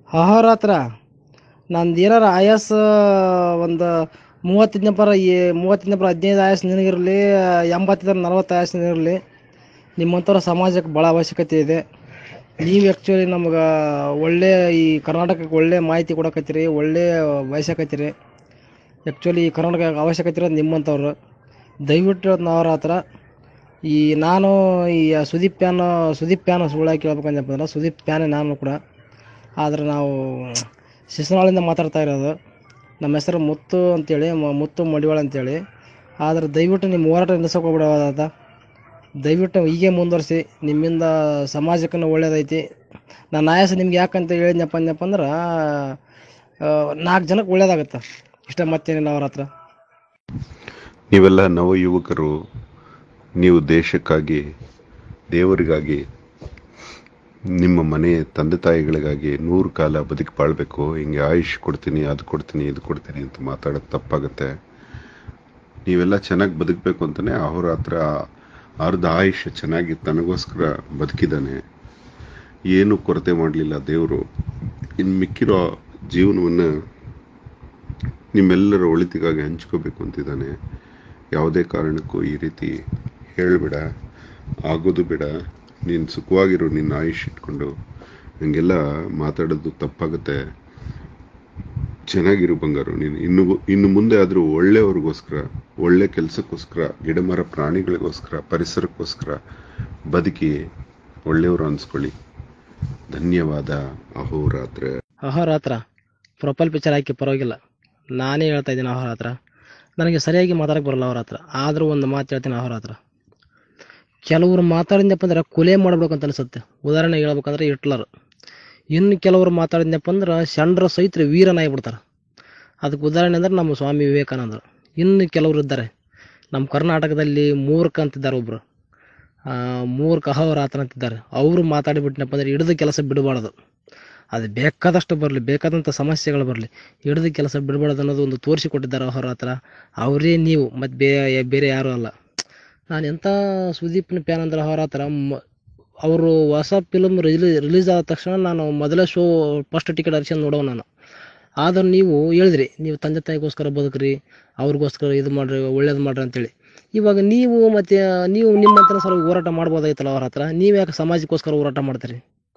ಅಹೋರಾತ್ರ ನಂದು ಏನಾರ ಆಯಾಸ ಒಂದು ಮೂವತ್ತಿನ ಪರ ಈ ಮೂವತ್ತಿನ ಪರ ಹದಿನೈದು ಆಯಾಸ ನಿನಗಿರಲಿ ಎಂಬತ್ತಿದ್ರ ನಲ್ವತ್ತು ಆಯಾಸ ನಿನಗಿರಲಿ ನಿಮ್ಮಂಥವ್ರ ಸಮಾಜಕ್ಕೆ ಭಾಳ ಅವಶ್ಯಕತೆ ಇದೆ ನೀವು ಆ್ಯಕ್ಚುಲಿ ನಮ್ಗೆ ಒಳ್ಳೆ ಈ ಕರ್ನಾಟಕಕ್ಕೆ ಒಳ್ಳೆ ಮಾಹಿತಿ ಕೊಡಕತ್ತೀರಿ ಒಳ್ಳೆ ಬಯಸಕತ್ತೀರಿ ಆ್ಯಕ್ಚುಲಿ ಈ ಕರ್ನಾಟಕ ಅವಶ್ಯಕತೆ ಇರೋದು ನಿಮ್ಮಂಥವ್ರು ದಯವಿಟ್ಟು ಹೇಳ್ತೀನಿ ಅವ್ರ ಹತ್ರ ಈ ನಾನು ಈ ಸುದೀಪ್ ಪ್ಯಾನ್ ಸುದೀಪ್ ಪ್ಯಾನ್ ಸುಳ್ಳಾಗಿ ಕೇಳ್ಬೇಕಂದಪ್ಪ ಅಂದ್ರೆ ಸುದೀಪ್ ಪ್ಯಾನೇ ನಾನು ಕೂಡ ಆದ್ರೆ ನಾವು ಶಿಶುನಾಳಿಂದ ಮಾತಾಡ್ತಾ ಇರೋದು ನಮ್ಮ ಹೆಸರು ಮುತ್ತು ಅಂತೇಳಿ ಮ- ಮುತ್ತು ಮಡಿವಾಳ ಅಂತೇಳಿ ಆದ್ರೆ ದಯವಿಟ್ಟು ನಿಮ್ಮ ಹೋರಾಟ ನಿಲ್ಲಿಸೋಕೆ ಹೋಗ್ಬಿಡೋದ ದಯವಿಟ್ಟು ಹೀಗೆ ಮುಂದುವರಿಸಿ ನಿಮ್ಮಿಂದ ಸಮಾಜಕ್ಕೂ ಒಳ್ಳೇದೈತಿ ನಾನು ಆಯಾಸ ನಿಮ್ಗೆ ಯಾಕಂತ ಹೇಳಿದ್ನಪ್ಪ ಅಂದಪ್ಪ ಅಂದ್ರೆ ನಾಲ್ಕು ಜನಕ್ಕೆ ಒಳ್ಳೇದಾಗತ್ತೆ ಇಷ್ಟ ಮತ್ತೇನಿಲ್ಲ ಅವ್ರ ಹತ್ರ ನೀವೆಲ್ಲ ನವ ಯುವಕರು ನೀವು ದೇಶಕ್ಕಾಗಿ ದೇವರಿಗಾಗಿ ನಿಮ್ಮ ಮನೆ ತಂದೆ ತಾಯಿಗಳಿಗಾಗಿ ನೂರು ಕಾಲ ಬದುಕಿ ಬಾಳ್ಬೇಕು ಹಿಂಗೆ ಆಯುಷ್ ಕೊಡ್ತೀನಿ ಅದು ಕೊಡ್ತೀನಿ ಇದು ಕೊಡ್ತೀನಿ ಅಂತ ಮಾತಾಡೋದು ತಪ್ಪಾಗುತ್ತೆ ನೀವೆಲ್ಲ ಚೆನ್ನಾಗಿ ಬದುಕಬೇಕು ಅಂತಲೇ ಅಹೋರಾತ್ರ ಅರ್ಧ ಆಯುಷ್ ಚೆನ್ನಾಗಿ ತನಗೋಸ್ಕರ ಬದುಕಿದ್ದಾನೆ ಏನು ಕೊರತೆ ಮಾಡಲಿಲ್ಲ ದೇವರು ಇನ್ನು ಮಿಕ್ಕಿರೋ ಜೀವನವನ್ನು ನಿಮ್ಮೆಲ್ಲರ ಒಳಿತಿಗಾಗಿ ಹಂಚ್ಕೋಬೇಕು ಅಂತಿದ್ದಾನೆ ಯಾವುದೇ ಕಾರಣಕ್ಕೂ ಈ ರೀತಿ ಹೇಳಬೇಡ ಆಗೋದು ಬೇಡ ನೀನು ಸುಖವಾಗಿರು ನಿನ್ನ ಆಯುಷ್ ಇಟ್ಕೊಂಡು ಹಂಗೆಲ್ಲ ಮಾತಾಡೋದು ತಪ್ಪಾಗುತ್ತೆ ಚೆನ್ನಾಗಿರು ಬಂಗಾರು ನೀನು ಇನ್ನು ಇನ್ನು ಮುಂದೆ ಆದರೂ ಒಳ್ಳೆಯವ್ರಿಗೋಸ್ಕರ ಒಳ್ಳೆ ಕೆಲಸಕ್ಕೋಸ್ಕರ ಗಿಡಮರ ಪ್ರಾಣಿಗಳಿಗೋಸ್ಕರ ಪರಿಸರಕ್ಕೋಸ್ಕರ ಬದುಕಿ ಒಳ್ಳೆಯವರು ಅನ್ಸ್ಕೊಳ್ಳಿ ಧನ್ಯವಾದ ಅಹೋರಾತ್ರ ಅಹೋರಾತ್ರ ಪ್ರೊಫೈಲ್ ಪಿಕ್ಚರ್ ಹಾಕಿ ಪರವಾಗಿಲ್ಲ ನಾನೇ ಹೇಳ್ತಾ ಇದ್ದೀನಿ ಅವ್ರ ಹತ್ರ ನನಗೆ ಸರಿಯಾಗಿ ಮಾತಾಡಕ್ಕೆ ಬರಲ್ಲ ಅವ್ರ ಹತ್ರ ಆದರೂ ಒಂದು ಮಾತು ಹೇಳ್ತೀನಿ ಅವ್ರ ಹತ್ರ ಕೆಲವರು ಮಾತಾಡಿದ್ನಪ್ಪ ಅಂದ್ರೆ ಕೊಲೆ ಮಾಡ್ಬೇಕು ಅಂತ ಅನಿಸುತ್ತೆ ಉದಾಹರಣೆ ಹೇಳ್ಬೇಕಂದ್ರೆ ಹಿಟ್ಲರ್ ಇನ್ನು ಕೆಲವರು ಮಾತಾಡಿದ್ನಪ್ಪ ಅಂದ್ರೆ ಷಂಡ್ರ ಸಹಿತ ವೀರನಾಗಿ ಬಿಡ್ತಾರೆ ಅದಕ್ಕೆ ಉದಾಹರಣೆ ಅಂದ್ರೆ ನಮ್ಮ ಸ್ವಾಮಿ ವಿವೇಕಾನಂದರು ಇನ್ನು ಕೆಲವರು ಇದ್ದಾರೆ ನಮ್ಮ ಕರ್ನಾಟಕದಲ್ಲಿ ಮೂರ್ಖ ಅಂತಿದ್ದಾರೆ ಒಬ್ಬರು ಮೂರ್ಖ ಅಹೋರಾತ್ರ ಅಂತಿದ್ದಾರೆ ಅವರು ಮಾತಾಡಿಬಿಟ್ನಪ್ಪ ಅಂದ್ರೆ ಹಿಡಿದು ಕೆಲಸ ಬಿಡಬಾರ್ದು ಅದು ಬೇಕಾದಷ್ಟು ಬರಲಿ ಬೇಕಾದಂಥ ಸಮಸ್ಯೆಗಳು ಬರಲಿ ಹಿಡಿದು ಕೆಲಸ ಬಿಡಬಾರ್ದು ಅನ್ನೋದು ಒಂದು ತೋರಿಸಿಕೊಟ್ಟಿದ್ದಾರೆ ಅವ್ರ ಹತ್ರ ಅವರೇ ನೀವು ಮತ್ತು ಬೇ ಬೇರೆ ಯಾರೂ ಅಲ್ಲ ನಾನು ಎಂಥ ಸುದೀಪ್ನ ಫ್ಯಾನ್ ಅಂದ್ರೆ ಅವ್ರ ಹತ್ರ ಮ ಅವರು ಹೊಸ ಫಿಲ್ಮ್ ರಿಲೀ ರಿಲೀಸ್ ಆದ ತಕ್ಷಣ ನಾನು ಮೊದಲೇ ಶೋ ಫಸ್ಟ್ ಟಿಕೆಟ್ ಹರಿಸ್ಕೊಂಡು ನೋಡೋ ನಾನು ಆದ್ರೆ ನೀವು ಹೇಳಿದ್ರಿ ನೀವು ತಂದೆ ತಾಯಿಗೋಸ್ಕರ ಬದುಕ್ರಿ ಅವ್ರಿಗೋಸ್ಕರ ಇದು ಮಾಡ್ರಿ ಒಳ್ಳೇದು ಮಾಡ್ರಿ ಅಂತೇಳಿ ಇವಾಗ ನೀವು ಮತ್ತು ನೀವು ನಿಮ್ಮಂತ ಸಲ ಹೋರಾಟ ಮಾಡ್ಬೋದಾಗಿತ್ತಲ್ಲ ಅವ್ರ ಹತ್ರ ನೀವು ಯಾಕೆ ಸಮಾಜಕ್ಕೋಸ್ಕರ ಹೋರಾಟ ಮಾಡ್ತೀರಿ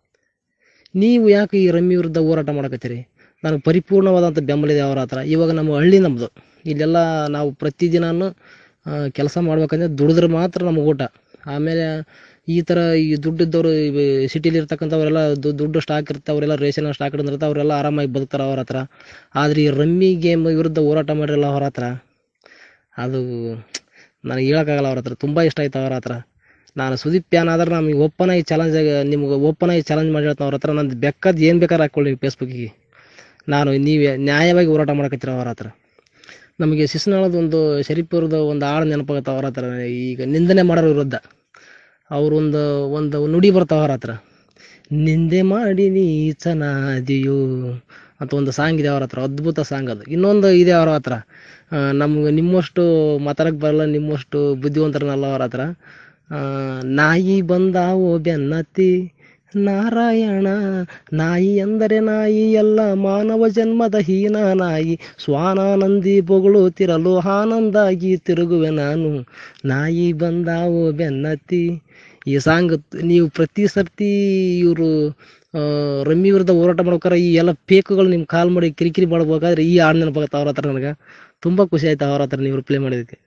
ನೀವು ಯಾಕೆ ಈ ರಮ್ಮಿ ವಿರುದ್ಧ ಹೋರಾಟ ಮಾಡಕತ್ತೀರಿ ನನಗೆ ಪರಿಪೂರ್ಣವಾದಂಥ ಬೆಂಬಲ ಇದೆ ಅವ್ರ ಹತ್ರ ಇವಾಗ ನಮ್ಮ ಹಳ್ಳಿ ನಮ್ಮದು ಇಲ್ಲೆಲ್ಲ ನಾವು ಪ್ರತಿದಿನನೂ ಕೆಲಸ ಮಾಡ್ಬೇಕಂದ್ರೆ ದುಡಿದ್ರೆ ಮಾತ್ರ ನಮಗೆ ಊಟ ಆಮೇಲೆ ಈ ಥರ ಈ ದುಡ್ಡಿದ್ದವರು ಸಿಟಿಲಿ ಇರ್ತಕ್ಕಂಥವರೆಲ್ಲ ದು- ದುಡ್ಡು ಸ್ಟಾಕ್ ಇರುತ್ತೆ ಅವರೆಲ್ಲ ರೇಷನ್ ಸ್ಟಾಕ್ ಇಟ್ಟಿರ್ತಾರೆ ಅವರೆಲ್ಲ ಆರಾಮಾಗಿ ಬದುಕ್ತಾರೆ ಅವ್ರ ಹತ್ರ ಆದರೆ ಈ ರಮ್ಮಿ ಗೇಮ್ ವಿರುದ್ಧ ಹೋರಾಟ ಮಾಡಿರಲ್ಲ ಅವ್ರ ಹತ್ರ ಅದು ನನಗೆ ಹೇಳೋಕ್ಕಾಗಲ್ಲ ಅವ್ರ ಹತ್ರ ತುಂಬ ಇಷ್ಟ ಆಯ್ತು ಅವ್ರ ಹತ್ರ ನಾನು ಸುದೀಪ್ ಪ್ಯಾನ್ ಆದ್ರೆ ನಮಗೆ ಓಪನ್ ಆಗಿ ಚಾಲೆಂಜ್ ನಿಮ್ಗೆ ಓಪನ್ ಆಗಿ ಚಾಲೆಂಜ್ ಮಾಡಿ ಹೇಳ್ತೀನಿ ಅವ್ರ ಹತ್ರ ನಂದು ಬೆಕ್ಕದ್ದು ಏನು ಬೇಕಾದ್ರೆ ಹಾಕ್ಕೊಳ್ಳಿ ಫೇಸ್ಬುಕ್ಕಿಗೆ ನಾನು ನೀವು ನ್ಯಾಯವಾಗಿ ಹೋರಾಟ ಮಾಡಕತ್ತೀರ ಅವ್ರ ಹತ್ರ ನಮಗೆ ಶಿಶುನಾಳದ ಒಂದು ಶರೀಫ್ರದ ಒಂದು ಹಾಡು ನೆನಪಾಗುತ್ತೆ ಅವ್ರ ಹತ್ರ ಈಗ ನಿಂದನೆ ಮಾಡೋರ ವಿರುದ್ಧ ಅವರೊಂದು ಒಂದು ನುಡಿ ಬರ್ತಾವ ಅವ್ರ ಹತ್ರ ನಿಂದೆ ಮಾಡಿ ನೀ ಚೆನ್ನಾದಿಯೋ ಅಂತ ಒಂದು ಸಾಂಗ್ ಇದೆ ಅವ್ರ ಹತ್ರ ಅದ್ಭುತ ಸಾಂಗ್ ಅದು ಇನ್ನೊಂದು ಇದೆ ಅವ್ರ ಹತ್ರ ಆ, ನಮ್ಗೆ ನಿಮ್ಮಷ್ಟು ಮಾತಾಡಕ್ಕೆ ಬರಲ್ಲ ನಿಮ್ಮಷ್ಟು ಬುದ್ಧಿವಂತರನಲ್ಲ ಅವ್ರ ಹತ್ರ ಆ, ನಾಯಿ ಬಂದಾವೋ ಬೆನ್ನತ್ತಿ ನಾರಾಯಣ ನಾಯಿ ಎಂದರೆ ನಾಯಿ ಎಲ್ಲ ಮಾನವ ಜನ್ಮದ ಹೀನ ನಾಯಿ ಸ್ವಾನಾನಂದಿ ಬೊಗಳುತ್ತಿರಲು ಆನಂದಾಗಿ ತಿರುಗುವೆ ನಾನು ನಾಯಿ ಬಂದಾವೋ ಬೆನ್ನತ್ತಿ ಈ ಸಾಂಗ್ ನೀವು ಪ್ರತಿ ಸರ್ತಿ ಇವರು ರಮ್ಮಿ ವಿರುದ್ಧ ಹೋರಾಟ ಮಾಡ್ಬೇಕಾರೆ ಈ ಎಲ್ಲ ಪೇಕುಗಳು ನಿಮ್ಮ ಕಾಲ್ ಮಾಡಿ ಕಿರಿಕಿರಿ ಮಾಡ್ಬೇಕಾದ್ರೆ ಈ ಹಾಡು ನೆನಪಾಗತ್ತೆ ಅವ್ರ ಹತ್ರ ನನಗೆ ತುಂಬ ಖುಷಿ ಆಯ್ತು ಅವ್ರ ಹತ್ರ ನೀವು ರಿಪ್ಲೈ ಮಾಡಿದ್ದಕ್ಕೆ